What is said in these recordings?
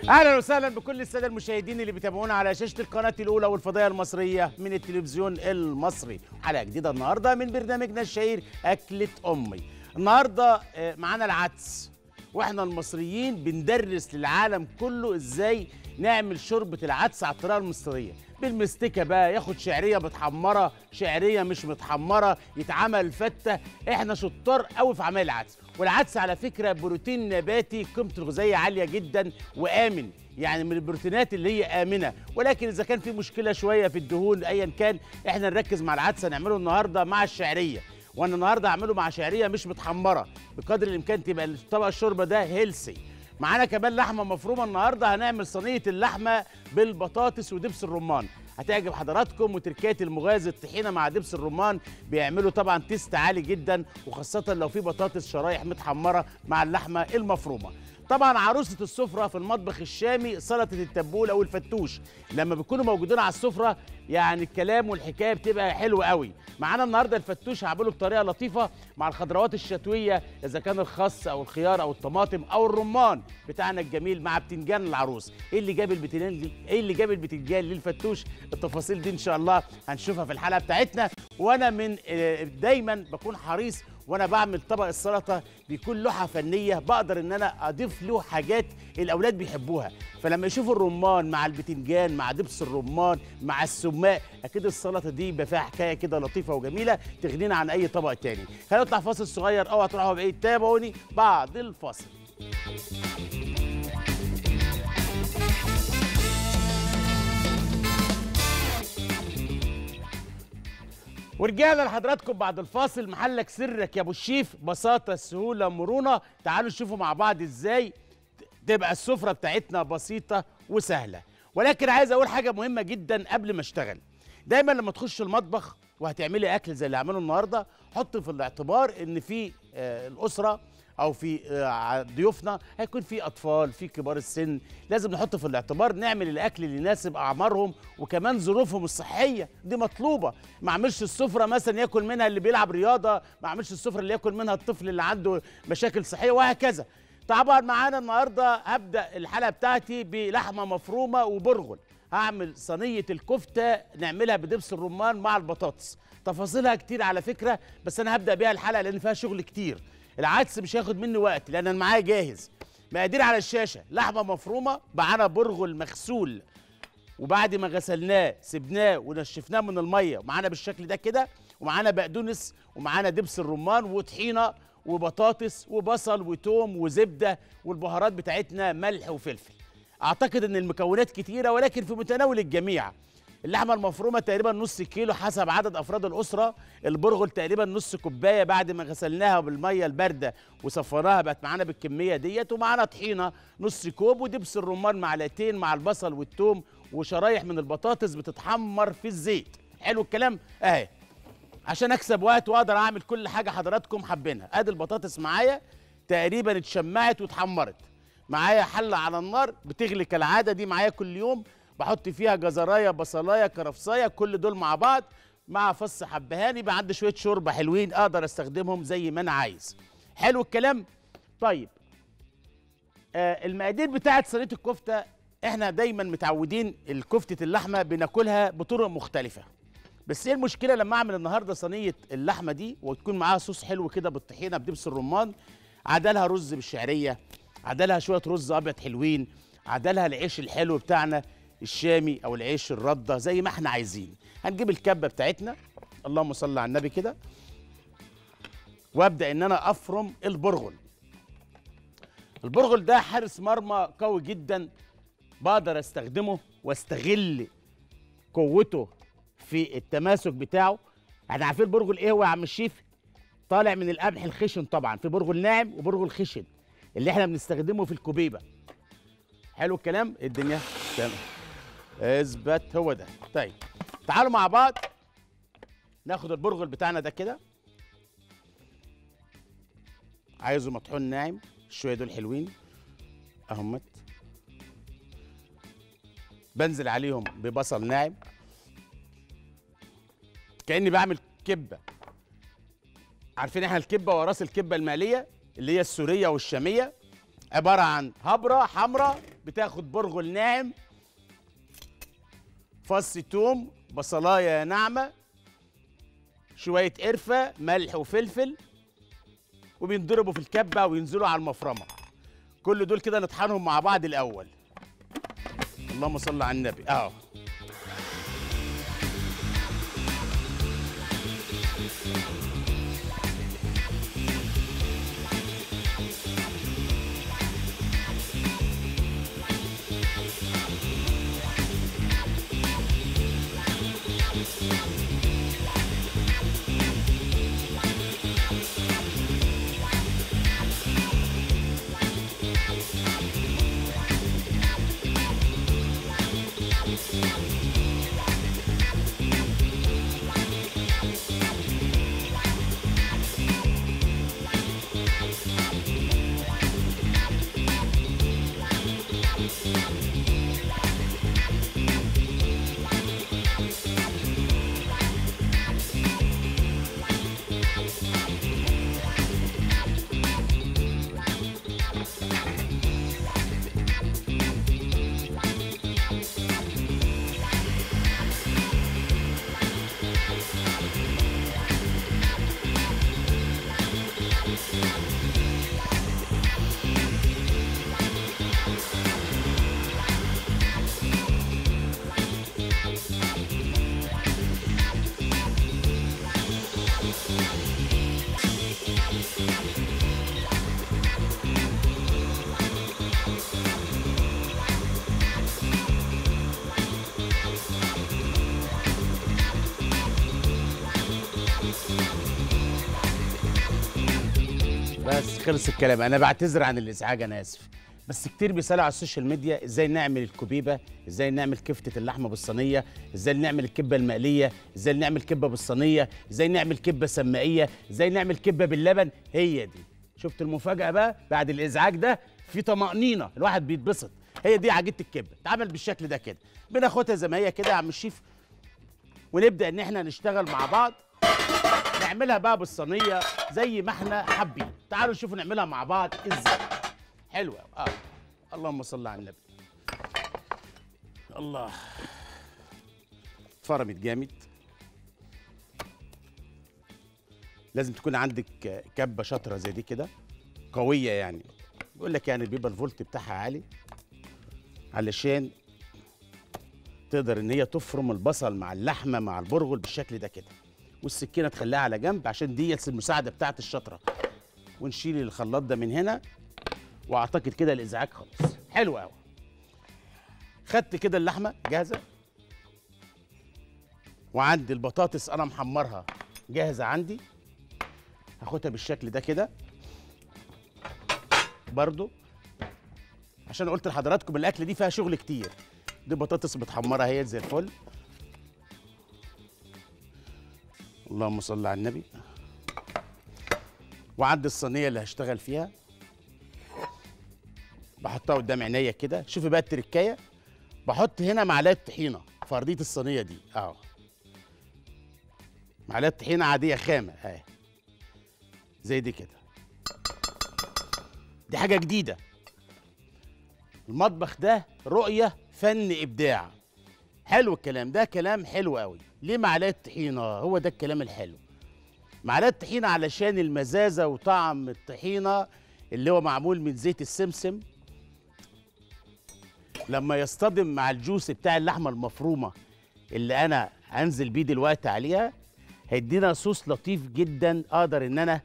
اهلا وسهلا بكل الساده المشاهدين اللي بيتابعونا على شاشه القناه الاولى والفضائيه المصريه من التلفزيون المصري حلقه جديده النهارده من برنامجنا الشهير اكله امي النهارده آه، معانا العدس واحنا المصريين بندرس للعالم كله ازاي نعمل شوربه العدس على الطريقه المصريه بالمستكه بقى ياخد شعريه متحمره شعريه مش متحمره يتعمل فته احنا شطار قوي في عمل العدس والعدس على فكره بروتين نباتي قيمته الغذائيه عاليه جدا وامن يعني من البروتينات اللي هي امنه ولكن اذا كان في مشكله شويه في الدهون ايا كان احنا نركز مع العدس هنعمله النهارده مع الشعريه وانا النهارده هعمله مع شعريه مش متحمره بقدر الامكان تبقى طبق الشوربه ده هيلسي معانا كمان لحمه مفرومه النهارده هنعمل صينيه اللحمه بالبطاطس ودبس الرمان هتعجب حضراتكم وتركات المغاز الطحينه مع دبس الرمان بيعملوا طبعا تيست عالي جدا وخاصه لو في بطاطس شرايح متحمره مع اللحمه المفرومه طبعا عروسه السفره في المطبخ الشامي سلطه التبوله والفتوش لما بيكونوا موجودين على السفره يعني الكلام والحكايه بتبقى حلوه قوي معانا النهارده الفتوش هعمله بطريقه لطيفه مع الخضروات الشتويه اذا كان الخس او الخيار او الطماطم او الرمان بتاعنا الجميل مع بتنجان العروس ايه اللي جاب البتنجان لي- ايه اللي جاب البتنجان للفتوش التفاصيل دي ان شاء الله هنشوفها في الحلقه بتاعتنا وانا من آه، دايما بكون حريص وانا بعمل طبق السلطه بيكون لوحه فنيه بقدر ان انا اضيف له حاجات الاولاد بيحبوها فلما يشوفوا الرمان مع البتنجان مع دبس الرمان مع السماق اكيد السلطه دي يبقى فيها حكايه كده لطيفه وجميله تغنينا عن اي طبق تاني هنطلع فاصل صغير اوعى تروحوا بعيد تابعوني بعد الفاصل ورجعنا لحضراتكم بعد الفاصل محلك سرك يا ابو الشيف بساطه سهوله مرونه تعالوا نشوفوا مع بعض ازاي تبقى السفره بتاعتنا بسيطه وسهله ولكن عايز اقول حاجه مهمه جدا قبل ما اشتغل دايما لما تخش المطبخ وهتعملي اكل زي اللي عمله النهارده حط في الاعتبار ان في آه الاسره او في آه، ع- ضيوفنا هيكون في اطفال في كبار السن لازم نحط في الاعتبار نعمل الاكل اللي يناسب اعمارهم وكمان ظروفهم الصحيه دي مطلوبه ما اعملش السفره مثلا ياكل منها اللي بيلعب رياضه ما اعملش السفره اللي ياكل منها الطفل اللي عنده مشاكل صحيه وهكذا طبعا معانا النهارده هبدا الحلقه بتاعتي بلحمه مفرومه وبرغل هعمل صينيه الكفته نعملها بدبس الرمان مع البطاطس تفاصيلها كتير على فكره بس انا هبدا بيها الحلقه لان فيها شغل كتير العدس مش هياخد مني وقت لان انا معايا جاهز مقادير على الشاشه لحمه مفرومه معانا برغل مغسول وبعد ما غسلناه سبناه ونشفناه من الميه ومعانا بالشكل ده كده ومعانا بقدونس ومعانا دبس الرمان وطحينه وبطاطس وبصل وتوم وزبده والبهارات بتاعتنا ملح وفلفل اعتقد ان المكونات كتيره ولكن في متناول الجميع اللحمه المفرومه تقريبا نص كيلو حسب عدد افراد الاسره البرغل تقريبا نص كوبايه بعد ما غسلناها بالميه البارده وصفيناها بقت معانا بالكميه ديت ومعانا طحينه نص كوب ودبس الرمان معلقتين مع البصل والثوم وشرايح من البطاطس بتتحمر في الزيت حلو الكلام اهي عشان اكسب وقت واقدر اعمل كل حاجه حضراتكم حابينها ادي البطاطس معايا تقريبا اتشمعت واتحمرت معايا حله على النار بتغلي كالعاده دي معايا كل يوم بحط فيها جزرايه بصلايه كرفسايه كل دول مع بعض مع فص حبهان يبقى عندي شويه شوربه حلوين اقدر استخدمهم زي ما انا عايز حلو الكلام طيب آه المقادير بتاعت صينيه الكفته احنا دايما متعودين الكفته اللحمه بناكلها بطرق مختلفه بس ايه المشكله لما اعمل النهارده صينيه اللحمه دي وتكون معاها صوص حلو كده بالطحينه بدبس الرمان عدلها رز بالشعريه عدلها شويه رز ابيض حلوين عدلها العيش الحلو بتاعنا الشامي او العيش الرده زي ما احنا عايزين هنجيب الكبه بتاعتنا اللهم صل على النبي كده وابدا ان انا افرم البرغل البرغل ده حارس مرمى قوي جدا بقدر استخدمه واستغل قوته في التماسك بتاعه احنا عارفين البرغل ايه هو يا عم الشيف طالع من القمح الخشن طبعا في برغل ناعم وبرغل خشن اللي احنا بنستخدمه في الكوبيبه حلو الكلام الدنيا تمام اثبت هو ده طيب تعالوا مع بعض ناخد البرغل بتاعنا ده كده عايزه مطحون ناعم شويه دول حلوين اهمت بنزل عليهم ببصل ناعم كاني بعمل كبه عارفين احنا الكبه وراس الكبه المقليه اللي هي السوريه والشاميه عباره عن هبره حمراء بتاخد برغل ناعم فص توم بصلايه ناعمه شويه قرفه ملح وفلفل وبينضربوا في الكبه وينزلوا على المفرمه كل دول كده نطحنهم مع بعض الاول اللهم صل على النبي اهو بس خلص الكلام انا بعتذر عن الازعاج انا اسف بس كتير بيسالوا على السوشيال ميديا ازاي نعمل الكبيبه ازاي نعمل كفته اللحمه بالصينيه ازاي نعمل الكبه المقليه ازاي نعمل كبه بالصينيه ازاي نعمل كبه سمائيه ازاي نعمل كبه باللبن هي دي شفت المفاجاه بقى بعد الازعاج ده في طمانينه الواحد بيتبسط هي دي عجينه الكبه اتعمل بالشكل ده كده بناخدها زي ما هي كده يا عم الشيف ونبدا ان احنا نشتغل مع بعض نعملها بقى بالصينيه زي ما احنا حابين تعالوا نشوفوا نعملها مع بعض ازاي حلوه اه اللهم صل على النبي الله اتفرمت جامد لازم تكون عندك كبه شاطره زي دي كده قويه يعني بيقول لك يعني بيبقى الفولت بتاعها عالي علشان تقدر ان هي تفرم البصل مع اللحمه مع البرغل بالشكل ده كده والسكينه تخليها على جنب عشان دي المساعده بتاعت الشطره ونشيل الخلاط ده من هنا واعتقد كده الازعاج خلاص حلو قوي خدت كده اللحمه جاهزه وعندي البطاطس انا محمرها جاهزه عندي هاخدها بالشكل ده كده برضو عشان قلت لحضراتكم الاكله دي فيها شغل كتير دي بطاطس متحمره اهي زي الفل اللهم صل على النبي وعندي الصينيه اللي هشتغل فيها بحطها قدام عينيا كده شوفي بقى التركايه بحط هنا معلقه طحينه في ارضيه الصينيه دي اهو معلقه طحينه عاديه خامه اهي زي دي كده دي حاجه جديده المطبخ ده رؤيه فن ابداع حلو الكلام ده كلام حلو قوي ليه معلقه طحينه هو ده الكلام الحلو معلقه طحينه علشان المزازه وطعم الطحينه اللي هو معمول من زيت السمسم لما يصطدم مع الجوس بتاع اللحمه المفرومه اللي انا هنزل بيه دلوقتي عليها هيدينا صوص لطيف جدا اقدر ان انا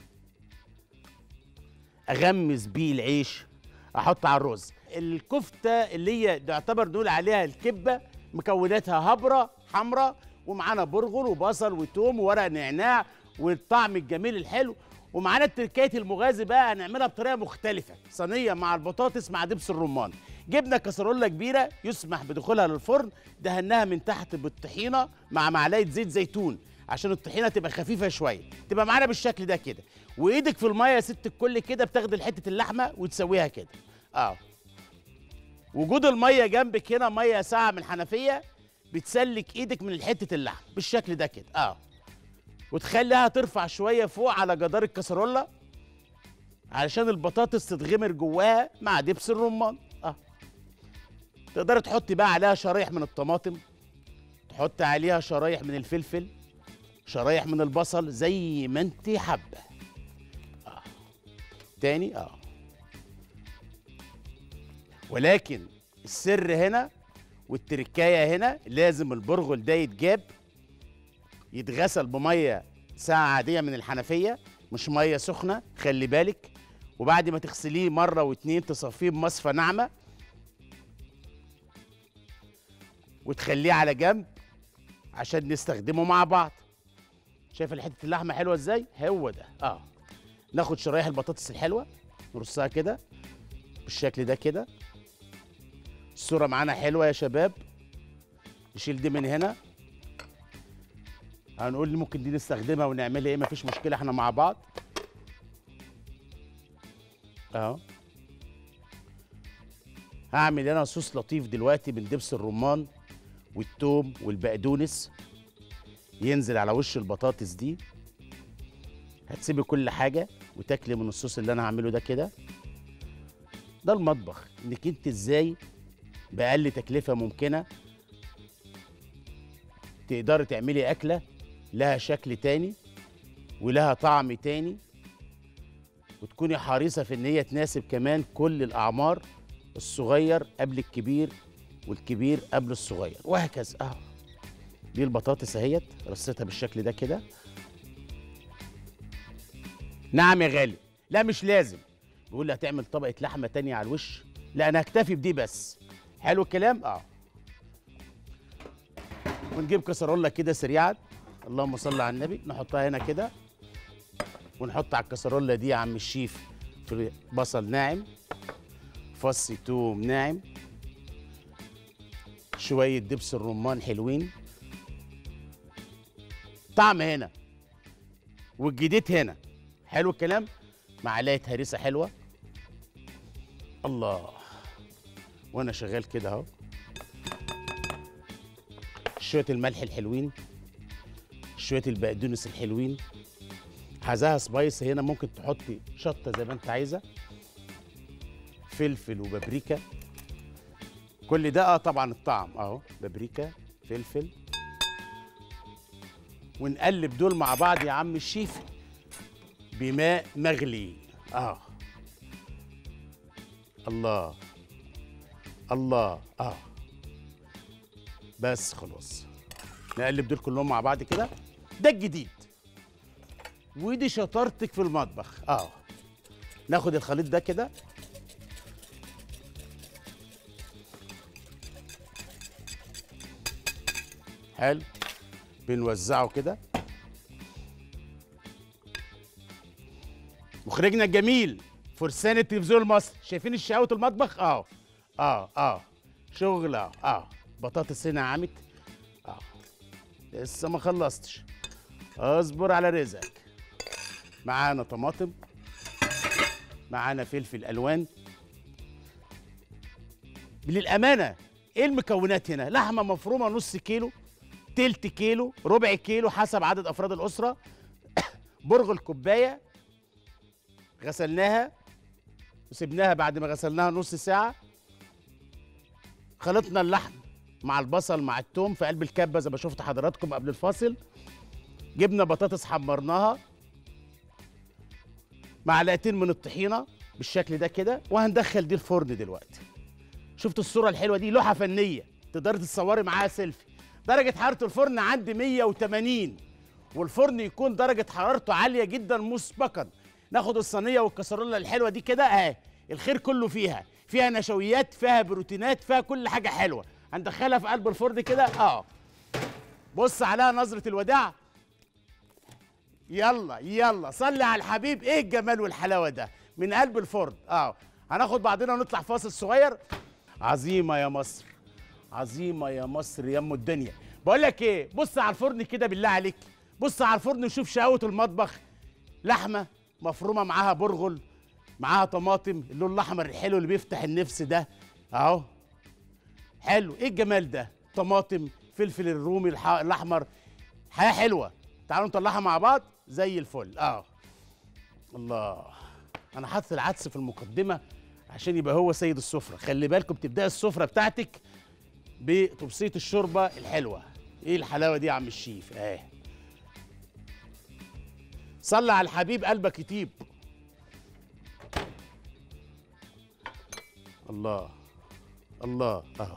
اغمس بيه العيش احط على الرز الكفته اللي هي تعتبر نقول عليها الكبه مكوناتها هبره حمراء ومعانا برغل وبصل وتوم وورق نعناع والطعم الجميل الحلو ومعانا التركايه المغازي بقى هنعملها بطريقه مختلفه صينيه مع البطاطس مع دبس الرمان جبنا كسرولة كبيرة يسمح بدخولها للفرن دهناها من تحت بالطحينة مع معلقة زيت زيتون عشان الطحينة تبقى خفيفة شوية تبقى معانا بالشكل ده كده وإيدك في المية يا ست الكل كده بتاخد حتة اللحمة وتسويها كده اه وجود المية جنبك هنا مية ساعة من الحنفية بتسلك ايدك من حتة اللحم بالشكل ده كده اه وتخليها ترفع شوية فوق على جدار الكسرولة علشان البطاطس تتغمر جواها مع دبس الرمان اه تقدري تحطي بقى عليها شرايح من الطماطم تحط عليها شرايح من الفلفل شرايح من البصل زي ما انت حابه اه تاني اه ولكن السر هنا والتركايه هنا لازم البرغل ده يتجاب يتغسل بميه ساعه عاديه من الحنفيه مش ميه سخنه خلي بالك وبعد ما تغسليه مره واتنين تصفيه بمصفى ناعمه وتخليه على جنب عشان نستخدمه مع بعض شايف حته اللحمه حلوه ازاي هو ده اه ناخد شرايح البطاطس الحلوه نرصها كده بالشكل ده كده الصوره معانا حلوه يا شباب نشيل دي من هنا هنقول ممكن دي نستخدمها ونعملها ايه مفيش مشكله احنا مع بعض اهو هعمل انا صوص لطيف دلوقتي من دبس الرمان والثوم والبقدونس ينزل على وش البطاطس دي هتسيبي كل حاجه وتاكلي من الصوص اللي انا هعمله ده كده ده المطبخ انك انت ازاي باقل تكلفه ممكنه تقدري تعملي اكله لها شكل تاني ولها طعم تاني وتكوني حريصه في ان هي تناسب كمان كل الاعمار الصغير قبل الكبير والكبير قبل الصغير وهكذا اهو دي البطاطس اهيت رصيتها بالشكل ده كده نعم يا غالي لا مش لازم بيقول لي هتعمل طبقه لحمه تانية على الوش لا انا هكتفي بدي بس حلو الكلام اه ونجيب كسرولة كده سريعا اللهم صل على النبي نحطها هنا كده ونحط على الكسرولة دي يا عم الشيف في بصل ناعم فص توم ناعم شوية دبس الرمان حلوين طعم هنا والجديد هنا حلو الكلام معلقة هريسة حلوة الله وانا شغال كده اهو شويه الملح الحلوين شويه البقدونس الحلوين عايزاها سبايس هنا ممكن تحطي شطه زي ما انت عايزه فلفل وبابريكا كل ده اه طبعا الطعم اهو بابريكا فلفل ونقلب دول مع بعض يا عم الشيف بماء مغلي اه الله الله اه بس خلاص نقلب دول كلهم مع بعض كده ده الجديد ودي شطارتك في المطبخ اه ناخد الخليط ده كده حلو بنوزعه كده مخرجنا الجميل فرسان التلفزيون المصري شايفين الشقاوة المطبخ اه اه اه شغل اه اه بطاطس هنا عمت اه لسه ما خلصتش اصبر على رزقك معانا طماطم معانا فلفل الوان للامانه ايه المكونات هنا لحمه مفرومه نص كيلو تلت كيلو ربع كيلو حسب عدد افراد الاسره برغل كوبايه غسلناها وسبناها بعد ما غسلناها نص ساعه خلطنا اللحم مع البصل مع التوم في قلب الكبه زي ما شفت حضراتكم قبل الفاصل جبنا بطاطس حمرناها معلقتين من الطحينه بالشكل ده كده وهندخل دي الفرن دلوقتي شفت الصوره الحلوه دي لوحه فنيه تقدري تتصوري معاها سيلفي درجه حراره الفرن عندي 180 والفرن يكون درجه حرارته عاليه جدا مسبقا ناخد الصينيه والكسرونه الحلوه دي كده اهي الخير كله فيها فيها نشويات فيها بروتينات فيها كل حاجه حلوه هندخلها في قلب الفرن كده اه بص عليها نظره الوداع يلا يلا صلي على الحبيب ايه الجمال والحلاوه ده من قلب الفرن اه هناخد بعضنا ونطلع فاصل صغير عظيمه يا مصر عظيمه يا مصر يا ام الدنيا بقول لك ايه بص على الفرن كده بالله عليك بص على الفرن وشوف شقاوه المطبخ لحمه مفرومه معاها برغل معاها طماطم اللون الاحمر الحلو اللي بيفتح النفس ده اهو حلو ايه الجمال ده طماطم فلفل الرومي الح... الاحمر حياه حلوه تعالوا نطلعها مع بعض زي الفل اه الله انا حاطط العدس في المقدمه عشان يبقى هو سيد السفره خلي بالكم تبداي السفره بتاعتك بتبسيط الشوربه الحلوه ايه الحلاوه دي يا عم الشيف اهي صلي على الحبيب قلبك يطيب الله الله اهو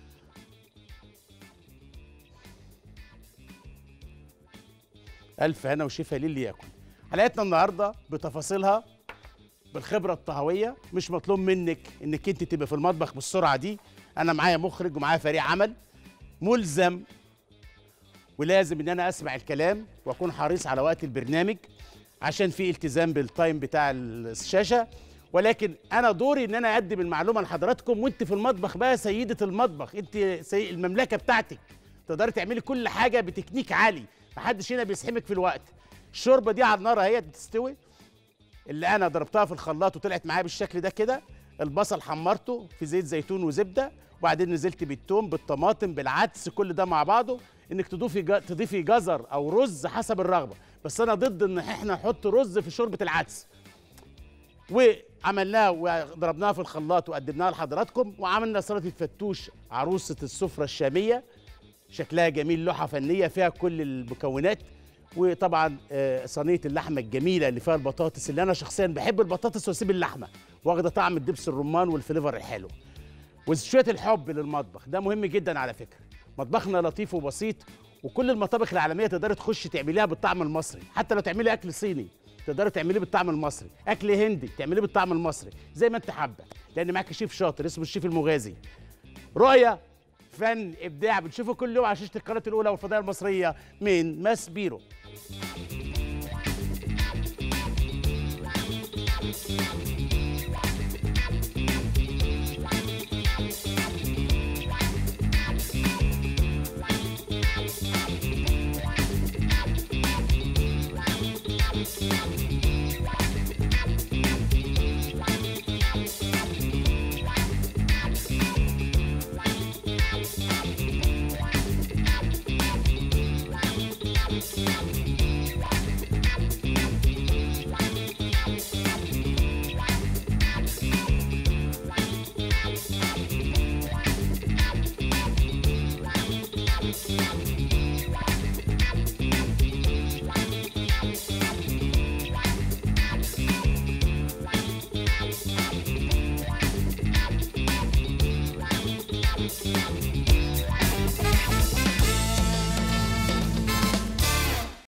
الف هنا وشفا للي ياكل حلقتنا النهارده بتفاصيلها بالخبره الطهويه مش مطلوب منك انك انت تبقى في المطبخ بالسرعه دي انا معايا مخرج ومعايا فريق عمل ملزم ولازم ان انا اسمع الكلام واكون حريص على وقت البرنامج عشان في التزام بالتايم بتاع الشاشه ولكن انا دوري ان انا اقدم المعلومه لحضراتكم وانت في المطبخ بقى سيده المطبخ انت سي... المملكه بتاعتك تقدري تعملي كل حاجه بتكنيك عالي محدش هنا بيسحمك في الوقت الشوربه دي على النار اهي بتستوي اللي انا ضربتها في الخلاط وطلعت معايا بالشكل ده كده البصل حمرته في زيت زيتون وزبده وبعدين نزلت بالثوم بالطماطم بالعدس كل ده مع بعضه انك تضيفي جا... تضيفي جزر او رز حسب الرغبه بس انا ضد ان احنا نحط رز في شوربه العدس وعملناها وضربناها في الخلاط وقدمناها لحضراتكم وعملنا سلطه فتوش عروسه السفره الشاميه شكلها جميل لوحه فنيه فيها كل المكونات وطبعا آه، صينيه اللحمه الجميله اللي فيها البطاطس اللي انا شخصيا بحب البطاطس واسيب اللحمه واخده طعم الدبس الرمان والفليفر الحلو وشويه الحب للمطبخ ده مهم جدا على فكره مطبخنا لطيف وبسيط وكل المطابخ العالميه تقدري تخشي تعمليها بالطعم المصري حتى لو تعملي اكل صيني تقدري تعمليه بالطعم المصري اكل هندي تعمليه بالطعم المصري زي ما انت حابه لان معاك شيف شاطر اسمه الشيف المغازي رؤيه فن ابداع بنشوفه كل يوم على شاشه القناه الاولى والفضائيه المصريه من ماس بيرو